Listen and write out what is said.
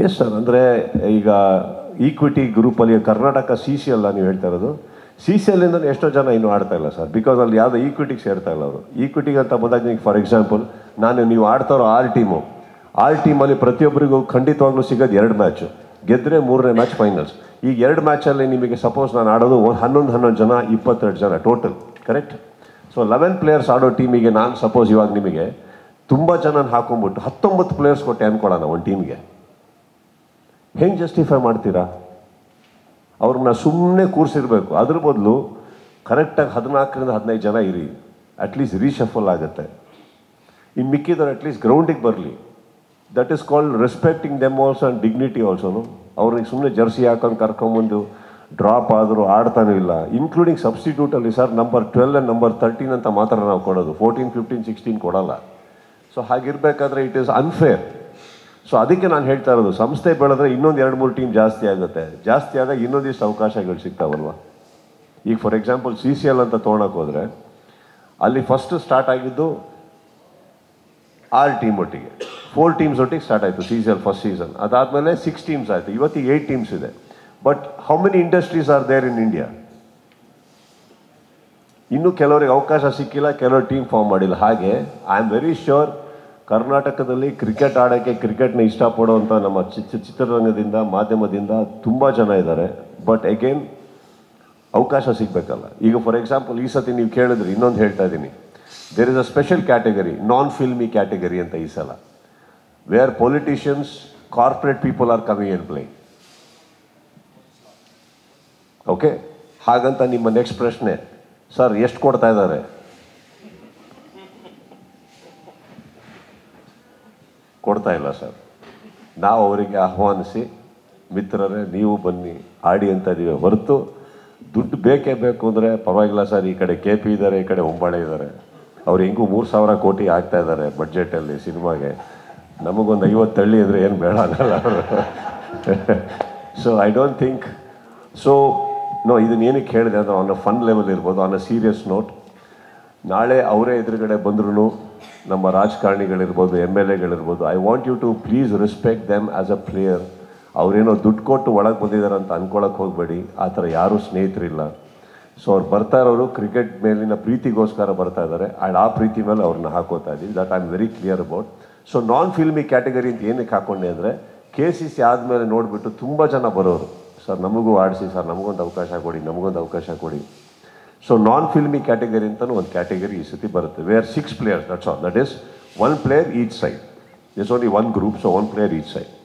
yes sir ಅಂದರೆ ಈಗ equity ಗ್ರೂಪಲ್ಲಿ ಕರ್ನಾಟಕ ಸಿ ಸಿ ಅಲ್ಲ ನೀವು ಹೇಳ್ತಾ ಇರೋದು ಸಿ ಸಿ ಎಲ್ಲಿಂದ ಎಷ್ಟೋ ಜನ ಇನ್ನೂ ಆಡ್ತಾ ಇಲ್ಲ ಸರ್ ಬಿಕಾಸ್ ಅಲ್ಲಿ ಯಾವುದೋ ಈಕ್ವಿಟಿಗೆ ಸೇರ್ತಾ ಇಲ್ಲ ಅವರು ಈಕ್ವಿಟಿಗೆ ಅಂತ ಬಂದಾಗ ನಿಮಗೆ ಫಾರ್ ಎಕ್ಸಾಂಪಲ್ ನಾನು ನೀವು ಆಡ್ತಾ ಇರೋ ಆರ್ ಟೀಮು ಆರ್ ಟೀಮಲ್ಲಿ ಪ್ರತಿಯೊಬ್ಬರಿಗೂ ಖಂಡಿತವಾಗ್ಲೂ ಸಿಗೋದು ಎರಡು ಮ್ಯಾಚು ಗೆದ್ದರೆ ಮೂರನೇ ಮ್ಯಾಚ್ ಫೈನಲ್ಸ್ ಈಗ ಎರಡು ಮ್ಯಾಚಲ್ಲಿ ನಿಮಗೆ ಸಪೋಸ್ ನಾನು ಆಡೋದು ಒಂದು ಹನ್ನೊಂದು ಹನ್ನೊಂದು ಜನ ಇಪ್ಪತ್ತೆರಡು ಜನ total correct so eleven players ಆಡೋ ಟೀಮಿಗೆ ನಾನು ಸಪೋಸ್ ಇವಾಗ ನಿಮಗೆ ತುಂಬ ಜನ ಹಾಕೊಂಡ್ಬಿಟ್ಟು ಹತ್ತೊಂಬತ್ತು ಪ್ಲೇಯರ್ಸ್ ಕೊಟ್ಟೆ ಅನ್ಕೊಳ್ಳೋಣ ಒಂದು ಟೀಮ್ಗೆ ಹೆಂಗೆ ಜಸ್ಟಿಫೈ ಮಾಡ್ತೀರಾ ಅವ್ರನ್ನ ಸುಮ್ಮನೆ ಕೂರಿಸಿರ್ಬೇಕು ಅದ್ರ ಬದಲು ಕರೆಕ್ಟಾಗಿ ಹದಿನಾಲ್ಕರಿಂದ ಹದಿನೈದು ಜನ ಇರಿ ಅಟ್ಲೀಸ್ಟ್ ರೀಶಫಲ್ ಆಗುತ್ತೆ ಇನ್ನು ಮಿಕ್ಕಿದವ್ರು ಅಟ್ಲೀಸ್ಟ್ ಗ್ರೌಂಡಿಗೆ ಬರಲಿ that is called respecting them also and dignity ಆಲ್ಸೋನು ಅವ್ರಿಗೆ ಸುಮ್ಮನೆ ಜರ್ಸಿ ಹಾಕೊಂಡು ಕರ್ಕೊಂಬಂದು ಡ್ರಾಪ್ ಆದರೂ ಆಡ್ತಾನೂ ಇಲ್ಲ ಇನ್ಕ್ಲೂಡಿಂಗ್ ಸಬ್ಸ್ಟಿಟ್ಯೂಟಲ್ಲಿ sir number twelve and number thirteen ಅಂತ ಮಾತ್ರ ನಾವು ಕೊಡೋದು ಫೋರ್ಟೀನ್ ಫಿಫ್ಟೀನ್ ಸಿಕ್ಸ್ಟೀನ್ ಕೊಡಲ್ಲ ಸೊ ಹಾಗಿರ್ಬೇಕಾದ್ರೆ ಇಟ್ ಈಸ್ ಅನ್ಫೇರ್ ಸೊ ಅದಕ್ಕೆ ನಾನು ಹೇಳ್ತಾ ಇರೋದು ಸಂಸ್ಥೆ ಬೆಳೆದ್ರೆ ಇನ್ನೊಂದು ಎರಡು ಮೂರು ಟೀಮ್ ಜಾಸ್ತಿ ಆಗುತ್ತೆ ಜಾಸ್ತಿ ಆದಾಗ ಇನ್ನೊಂದಿಷ್ಟು ಅವಕಾಶಗಳು ಸಿಗ್ತಾವಲ್ವ ಈಗ for example C C L ಅಂತ ತೊಗೊಳಕ್ಕೆ ಹೋದರೆ ಅಲ್ಲಿ ಫಸ್ಟ್ ಸ್ಟಾರ್ಟ್ ಆಗಿದ್ದು ಆರು ಟೀಮ್ ಒಟ್ಟಿಗೆ ಫೋರ್ ಟೀಮ್ಸ್ ಒಟ್ಟಿಗೆ ಸ್ಟಾರ್ಟ್ ಆಯಿತು C C L first season ಅದಾದಮೇಲೆ ಸಿಕ್ಸ್ ಟೀಮ್ಸ್ ಆಯಿತು ಇವತ್ತಿಗೆ ಏಯ್ಟ್ ಟೀಮ್ಸ್ ಇದೆ but how many industries are there in India ಇನ್ನೂ ಕೆಲವರಿಗೆ ಅವಕಾಶ ಸಿಕ್ಕಿಲ್ಲ ಕೆಲವರು ಟೀಮ್ ಫಾರ್ಮ್ ಮಾಡಿಲ್ಲ ಹಾಗೆ ಐ ಆಮ್ ವೆರಿ ಶ್ಯೂರ್ ಕರ್ನಾಟಕದಲ್ಲಿ ಕ್ರಿಕೆಟ್ ಆಡೋಕ್ಕೆ ಕ್ರಿಕೆಟ್ನ ಇಷ್ಟಪಡುವಂಥ ನಮ್ಮ ಚಿತ್ರ ಚಿತ್ರರಂಗದಿಂದ ಮಾಧ್ಯಮದಿಂದ ತುಂಬ ಜನ ಇದ್ದಾರೆ ಬಟ್ ಅಗೇನ್ ಅವಕಾಶ ಸಿಗಬೇಕಲ್ಲ ಈಗ ಫಾರ್ ಎಕ್ಸಾಂಪಲ್ ಈ ಸತಿ ನೀವು ಕೇಳಿದ್ರಿ ಇನ್ನೊಂದು ಹೇಳ್ತಾ ಇದ್ದೀನಿ there is a special category non filmy category ಅಂತ ಈ ಸಲ where politicians corporate people are coming in play okay ಹಾಗಂತ ನಿಮ್ಮ ನೆಕ್ಸ್ಟ್ ಪ್ರಶ್ನೆ ಸರ್ ಎಷ್ಟು ಕೊಡ್ತಾ ಇದ್ದಾರೆ ಕೊಡ್ತಾ ಇಲ್ಲ ಸರ್ ನಾವು ಅವರಿಗೆ ಆಹ್ವಾನಿಸಿ ಮಿತ್ರರೇ ನೀವು ಬನ್ನಿ ಆಡಿ ಅಂತ ಇದೀವಿ ಹೊರತು ದುಡ್ಡು ಬೇಕೇ ಬೇಕು ಅಂದರೆ ಪರವಾಗಿಲ್ಲ ಸರ್ ಈ ಕಡೆ ಕೆ ಪಿ ಇದ್ದಾರೆ ಈ ಕಡೆ ಹೊಂಬಾಳೆ ಇದ್ದಾರೆ ಅವ್ರು ಹೆಂಗೂ ಮೂರು ಸಾವಿರ ಕೋಟಿ ಆಗ್ತಾ ಇದ್ದಾರೆ ಬಡ್ಜೆಟಲ್ಲಿ ಸಿನಿಮಾಗೆ ನಮಗೊಂದು ಐವತ್ತು ಹಳ್ಳಿ ಅಂದರೆ ಏನು ಬೇಡ ಅನ್ನಲ್ಲ ಅವರು so I don't think so no ಇದನ್ನ ಏನಕ್ಕೆ ಹೇಳಿದೆ ಅಂದರೆ ಆನ್ ಅ ಫನ್ ಲೆವೆಲ್ ಇರ್ಬೋದು ಆನ್ ಅ ಸೀರಿಯಸ್ ನೋಟ್ ನಾಳೆ ಅವರೇ ಎದುರುಗಡೆ ಬಂದ್ರೂ ನಮ್ಮ ರಾಜಕಾರಣಿಗಳಿರ್ಬೋದು ಎಮ್ ಎಲ್ ಎಗಳಿರ್ಬೋದು I want you to please respect them as a player ಅವರೇನೋ ದುಡ್ಡು ಕೊಟ್ಟು ಒಳಗೆ ಬಂದಿದ್ದಾರೆ ಅಂತ ಅನ್ಕೊಳಕ್ಕೆ ಹೋಗಬೇಡಿ ಆ ಥರ ಯಾರೂ ಸ್ನೇಹಿತರಿಲ್ಲ ಸೊ ಅವ್ರು ಬರ್ತಾ ಇರೋರು ಕ್ರಿಕೆಟ್ ಮೇಲಿನ ಪ್ರೀತಿಗೋಸ್ಕರ ಬರ್ತಾ ಇದ್ದಾರೆ ಆ್ಯಂಡ್ ಆ ಪ್ರೀತಿ ಮೇಲೆ ಅವ್ರನ್ನ ಹಾಕೋತಾ ಇದ್ದೀವಿ that I am very clear about so non filmy category ಅಂತ ಏನಕ್ಕೆ ಹಾಕೊಂಡೆ ಅಂದರೆ ಕೆ ಸಿ ಸಿ ಆದಮೇಲೆ ನೋಡಿಬಿಟ್ಟು ತುಂಬ ಜನ ಬರೋರು ಸರ್ ನಮಗೂ ಆಡಿಸಿ ಸರ್ ನಮಗೊಂದು ಅವಕಾಶ ಕೊಡಿ ನಮಗೊಂದು ಅವಕಾಶ ಕೊಡಿ ಸೊ ನಾನ್ ಫಿಲ್ಮಿ ಕ್ಯಾಟಗರಿ ಅಂತಲೂ ಒಂದು ಕ್ಯಾಟಗರಿ ಈ ಸತಿ ಬರುತ್ತೆ where six players that's all that is one player each side is only one group so one player each side